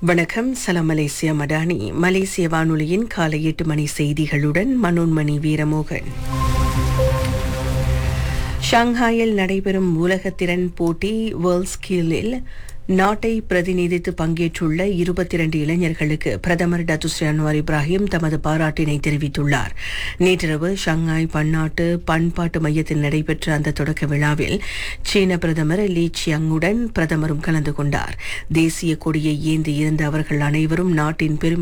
வணக்கம் சலாம் மலேசியா மடானி மலேசிய வானொலியின் காலை எட்டு மணி செய்திகளுடன் மனோன்மணி வீரமோகன் ஷாங்காயில் நடைபெறும் உலகத்திறன் போட்டி வேர்ல்ட் ஸ்கில்லில் நாட்டை பிரதிநிதித்து பங்கேற்றுள்ள இருபத்தி இரண்டு இளைஞர்களுக்கு பிரதமர் டத்துஸ்ரீ அன்வார் இப்ராஹிம் தமது பாராட்டினை தெரிவித்துள்ளார் நேற்றிரவு ஷங்காய் பன்னாட்டு பண்பாட்டு மையத்தில் நடைபெற்ற அந்த தொடக்க விழாவில் சீன பிரதமர் லீ சியங்குடன் பிரதமரும் கலந்து கொண்டார் தேசிய கொடியை ஏந்தி இருந்த அவர்கள் அனைவரும் நாட்டின் பெருமை